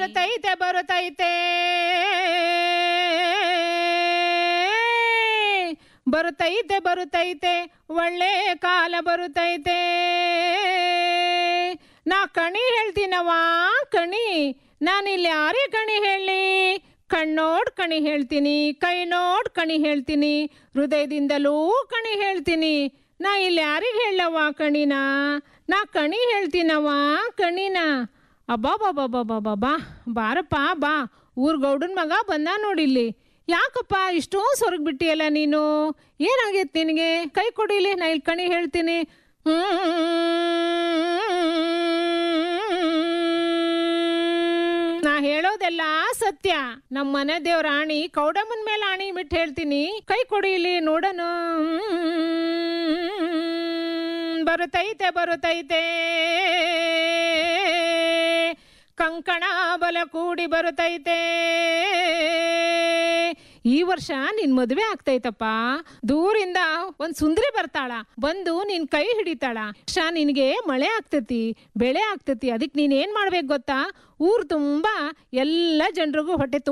ಬರುತ್ತೈತೆ ಬರುತ್ತೈತೆ ಬರುತ್ತೈತೆ ಬರುತ್ತೈತೆ ಒಳ್ಳೆ ಕಾಲ ಬರುತ್ತೈತೆ ನಾ ಕಣಿ ಹೇಳ್ತೀನವ ಕಣಿ ನಾನಿಲ್ಲಿ ಯಾರೇ ಕಣಿ ಹೇಳಿ ಕಣ್ಣೋಡ್ ಕಣಿ ಹೇಳ್ತೀನಿ ಕೈ ನೋಡ್ ಕಣಿ ಹೇಳ್ತೀನಿ ಹೃದಯದಿಂದಲೂ ಕಣಿ ಹೇಳ್ತೀನಿ ನಾ ಇಲ್ಲಿ ಯಾರಿಗೆ ಹೇಳವ ಕಣಿನ ನಾ ಕಣಿ ಹೇಳ್ತೀನವ ಕಣಿನ ಅಬ್ಬಾ ಬಾಬಾ ಬಾಬಾ ಬಾಬಾ ಬಾರಪ್ಪ ಬಾ ಊರ್ ಗೌಡನ್ ಮಗ ಬಂದ ನೋಡಿಲ್ಲಿ ಯಾಕಪ್ಪ ಇಷ್ಟೊಂದು ಸೊರಗ್ ಬಿಟ್ಟಿಯಲ್ಲ ನೀನು ಏನಾಗೈತೆ ನಿನಗೆ ಕೈ ಕೊಡಿಲಿ ನಾ ಇಲ್ಲಿ ಕಣಿ ಹೇಳ್ತೀನಿ ನಾ ಹೇಳೋದೆಲ್ಲ ಸತ್ಯ ನಮ್ಮ ಮನೆ ದೇವ್ರ ಆಣಿ ಕೌಡಮ್ಮನ ಮೇಲೆ ಆಣಿ ಬಿಟ್ಟು ಹೇಳ್ತೀನಿ ಕೈ ಕೊಡಿಲಿ ನೋಡನು ಬರುತ್ತೈತೆ ಬರುತ್ತೈತೆ ಕಂಕಣ ಬಲ ಕೂಡಿ ಬರುತ್ತೈತೆ ಈ ವರ್ಷ ನಿನ್ ಮದುವೆ ಆಗ್ತೈತಪ್ಪ ದೂರಿಂದ ಒಂದ್ ಸುಂದರಿ ಬರ್ತಾಳ ಬಂದು ನಿನ್ ಕೈ ಹಿಡಿತಾಳ ವರ್ಷ ನಿನ್ಗೆ ಮಳೆ ಆಗ್ತತಿ ಬೆಳೆ ಆಗ್ತತಿ ಅದಕ್ಕೆ ನೀನ್ ಏನ್ ಮಾಡ್ಬೇಕು ಗೊತ್ತಾ ಊರ್ ತುಂಬಾ ಎಲ್ಲ ಜನರಿಗೂ ಹೊಟ್ಟೆ ತುಂಬ